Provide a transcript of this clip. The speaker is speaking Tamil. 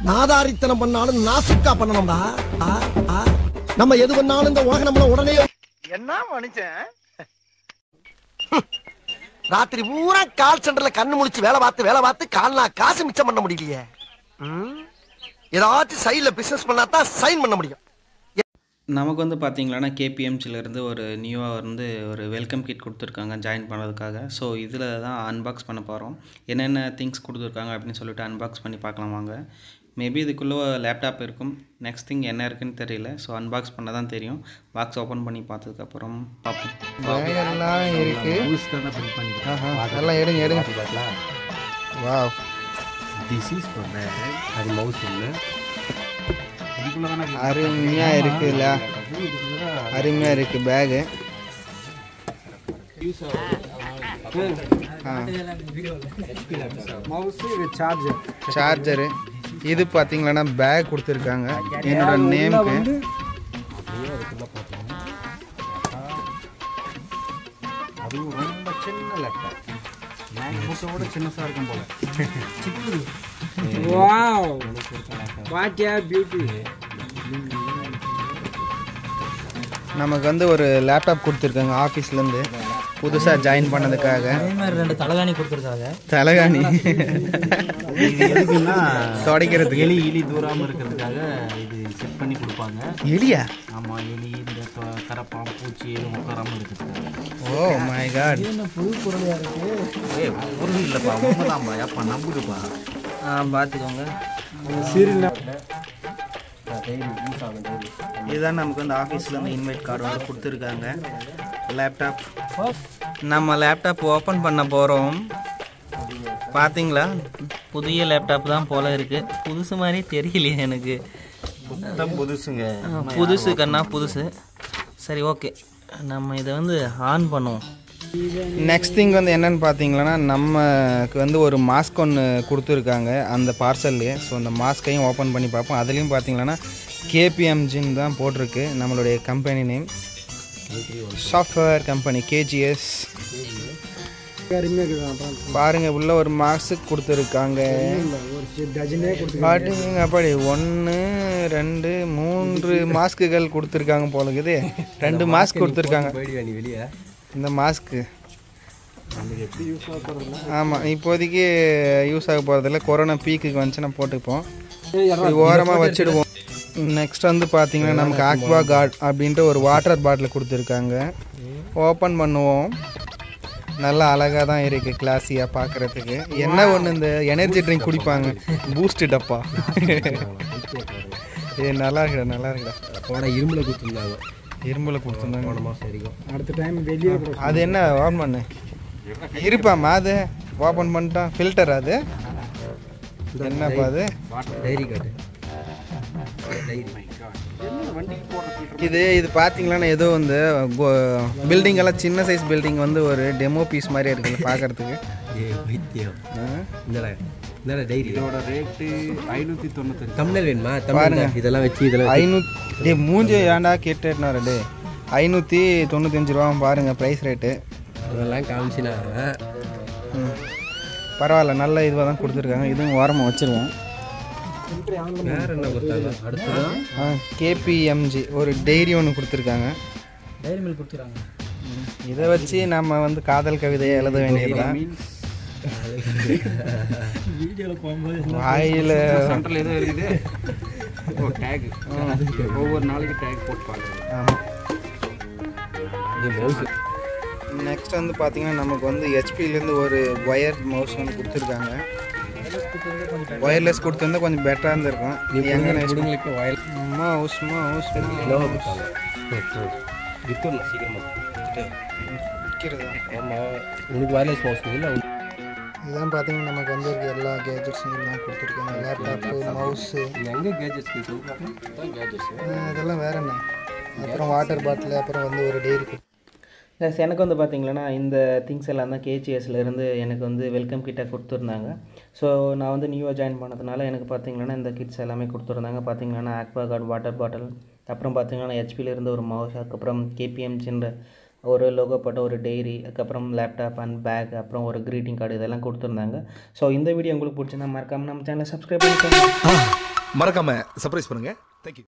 நாதாரித்தனம் பண்ணாலும் நாசுக்கா பண்ணணும்டா ஆ, ஆ. நம்ம எது பண்ணாலும் இந்த உலக நம்மள உடனே என்ன மனுஷன் ராத்திரி பூரா கால் சென்டர்ல கண்ணு முழிச்சு வேலை பார்த்து வேலை பார்த்து கால்னா காசு மிச்சம் பண்ண முடியலையே ம்? ஏதாச்சும் சைடுல பிசினஸ் பண்ணா தான் சைன் பண்ண முடியும் நமக்கு வந்து பார்த்தீங்களன்னா கேபிஎம்சிலேருந்து ஒரு நியூவாக வந்து ஒரு வெல்கம் கிட் கொடுத்துருக்காங்க ஜாயின் பண்ணுறதுக்காக ஸோ இதில் தான் அன்பாக்ஸ் பண்ண போகிறோம் என்னென்ன திங்ஸ் கொடுத்துருக்காங்க அப்படின்னு சொல்லிட்டு அன்பாக்ஸ் பண்ணி பார்க்கலாம் வாங்க மேபி இதுக்குள்ளே லேப்டாப் இருக்கும் நெக்ஸ்ட் திங் என்ன இருக்குன்னு தெரியல ஸோ அன்பாக்ஸ் பண்ண தான் தெரியும் பாக்ஸ் ஓப்பன் பண்ணி பார்த்ததுக்கப்புறம் பார்ப்போம் எல்லாம் இருக்கு ஆஹா, எல்லாம் எடுங்க எடுங்க wow this is for bag அது மவுஸ் இல்லை அருமையா இருக்குல்ல அருமையா இருக்கு பேகு மவுஸ் இது சார்ஜர் சார்ஜரு இது பார்த்தீங்களன்னா பேக் கொடுத்துருக்காங்க என்னோட நேமுக்கு அதுவும் ரொம்ப சின்ன லேப்டாப் மேக் புக்கோட சின்னதாக இருக்கும் போல வாவ் வாட் யா பியூட்டி நமக்கு வந்து ஒரு லேப்டாப் கொடுத்துருக்காங்க ஆஃபீஸ்லேருந்து புதுசாக ஜாயின் பண்ணதுக்காக அதே மாதிரி ரெண்டு தலகாணி கொடுத்துருக்காங்க தலகாணி இது எதுக்குன்னா துடைக்கிறதுக்கு எலி எலி தூராமல் இருக்கிறதுக்காக இது செட் பண்ணி கொடுப்பாங்க எலியா ஆமாம் எலி இந்த ப- கரப்பான் பூச்சி எதுவும் உட்காராமல் இருக்கிறதுக்காக ஓ மை காட் ஏய் பொருள் இல்லைப்பா உண்மைதான்ப்பா ஏப்பா நம்புதுப்பா ஆ பார்த்துக்கோங்க இதுதான் நமக்கு வந்து ஆஃபீஸ்லேருந்து இன்வைட் கார்டு வந்து கொடுத்துருக்காங்க லேப்டாப் நம்ம லேப்டாப் ஓப்பன் பண்ண போகிறோம் பார்த்தீங்களா புதிய லேப்டாப் தான் போல இருக்குது புதுசு மாதிரி தெரியலையே எனக்கு சுத்தம் புதுசுங்க புதுசு கண்ணா புதுசு சரி ஓகே நம்ம இதை வந்து ஆன் பண்ணுவோம் நெக்ஸ்ட் திங் வந்து என்னன்னு பார்த்தீங்கன்னா நமக்கு வந்து ஒரு மாஸ்க் ஒன்று கொடுத்துருக்காங்க அந்த பார்சல்லையே ஸோ அந்த மாஸ்கையும் ஓப்பன் பண்ணி பார்ப்போம் அதுலேயும் பார்த்தீங்கன்னா கேபிஎம்ஜின்னு தான் போட்டிருக்கு நம்மளுடைய company name software company KGS பாருங்க உள்ள ஒரு மாஸ்க் கொடுத்துருக்காங்க பாட்டுங்க அப்படி ஒன்று ரெண்டு மூன்று மாஸ்க்குகள் கொடுத்துருக்காங்க போல இருக்குது ரெண்டு மாஸ்க் கொடுத்துருக்காங்க இந்த மாஸ்க்கு ஆமாம் இப்போதைக்கு யூஸ் ஆக போகிறதில்ல கொரோனா பீக்குக்கு வந்துச்சுன்னா போட்டுப்போம் இப்படி ஓரமாக வச்சுடுவோம் நெக்ஸ்ட் வந்து பார்த்தீங்கன்னா நமக்கு ஆக்வா கார்ட் அப்படின்ற ஒரு வாட்டர் பாட்டில் கொடுத்துருக்காங்க ஓப்பன் பண்ணுவோம் நல்லா அழகாக தான் இருக்குது கிளாஸியாக பார்க்குறதுக்கு என்ன ஒன்று இந்த எனர்ஜி ட்ரிங்க் குடிப்பாங்க பூஸ்ட் டப்பா ஏ நல்லா இருக்குடா நல்லா இருக்குடா போன இரும்பில் கொடுத்துருந்தாங்க இரும்புல கொடுத்துருந்தாங்க மாதம் வரைக்கும் அடுத்த டைம் வெளியே அது என்ன ஓப்பன் பண்ணு இருப்பாம்மா அது ஓப்பன் பண்ணிட்டான் ஃபில்டர் அது என்னப்பா அது டைரி கார்டு இது இது பார்த்தீங்களன்னா ஏதோ வந்து பில்டிங் எல்லாம் சின்ன சைஸ் பில்டிங் வந்து ஒரு டெமோ பீஸ் மாதிரி இருக்குது பார்க்கறதுக்கு வைத்தியம் ஆ? இந்தடா இந்தடா டைரி இதோட ரேட்டு ஐநூற்றி தொண்ணூத்தஞ்சு தமிழ் வேணுமா பாருங்க. தமிழ் இதெல்லாம் வச்சு இதெல்லாம் ஐநூத்தி டே மூஞ்சி ஏன்டா கேட்டுனாரு டே ஐநூற்றி தொண்ணூத்தஞ்சு ரூபா பாருங்க ப்ரைஸ் ரேட்டு இதெல்லாம் காமிச்சினா பரவாயில்ல நல்ல இதுவாக தான் கொடுத்துருக்காங்க இதுவும் ஓரமாக வச்சுருவோம் வேற என்ன கொடுத்தாங்க அடுத்ததான் ஆ கேபிஎம்ஜி ஒரு டைரி ஒன்று கொடுத்துருக்காங்க டைரி மில்க் கொடுத்துறாங்க இதை வச்சு நம்ம வந்து காதல் கவிதையை எழுத வேண்டியதுதான் வீடியோவில் போகும்போது வாயில் சென்டரில் எதுவும் இருக்குது ஓ டேக் ஒவ்வொரு நாளைக்கு டேக் போட்டு பார்க்குறேன் ஆமாம் நெக்ஸ்ட் வந்து பார்த்தீங்கன்னா நமக்கு வந்து ஹெச்பிலேருந்து ஒரு ஒயர் மவுஸ் வந்து கொடுத்துருக்காங்க ஒயர்லெஸ் கொடுத்துருந்தா கொஞ்சம் பெட்டராக இருந்திருக்கும் இது எங்கே இவங்களுக்கு வயல் மவுஸ் மவுஸ் லோவாக கொடுத்தாங்க வித்துடலாம் சீக்கிரமா விற்கிறதா ஆமாம் உனக்கு வயர்லெஸ் மவுஸ் இல்லை இதுதான் பார்த்தீங்கன்னா நமக்கு வந்து இருக்க எல்லா கேஜெட்ஸும் எல்லாம் கொடுத்துருக்காங்க லேப்டாப்பு மவுஸு எங்கே கேஜெட்ஸ் தான் கேஜெட்ஸ் இதெல்லாம் வேற என்ன அப்புறம் வாட்டர் பாட்டில் அப்புறம் வந்து ஒரு டெய்ரி ப்ளஸ் எனக்கு வந்து பார்த்தீங்கன்னா இந்த திங்ஸ் எல்லாம் தான் கேஜிஎஸ்லேருந்து எனக்கு வந்து வெல்கம் கிட்ட கொடுத்துருந்தாங்க ஸோ நான் வந்து நியூவாக ஜாயின் பண்ணதுனால எனக்கு பார்த்தீங்கன்னா இந்த கிட்ஸ் எல்லாமே கொடுத்துருந்தாங்க பார்த்தீங்கன்னா ஆக்வா கார்டு வாட்டர் பாட்டில் அப்புறம் பார்த்தீங்கன்னா ஹெச்பியிலேருந்து ஒரு மவுஸ் அதுக்கப்புறம் கேபிஎம்சின்ற ஒரு லோகோ போட்ட ஒரு டைரி அதுக்கப்புறம் லேப்டாப் அண்ட் பேக் அப்புறம் ஒரு க்ரீட்டிங் கார்டு இதெல்லாம் கொடுத்துருந்தாங்க ஸோ இந்த வீடியோ உங்களுக்கு பிடிச்சிருந்தா மறக்காமல் நம்ம சேனலை சப்ஸ்கிரைப் பண்ணிக்கோங்க மறக்காம சர்ப்ரைஸ் பண்ணுங்க தேங்க்யூ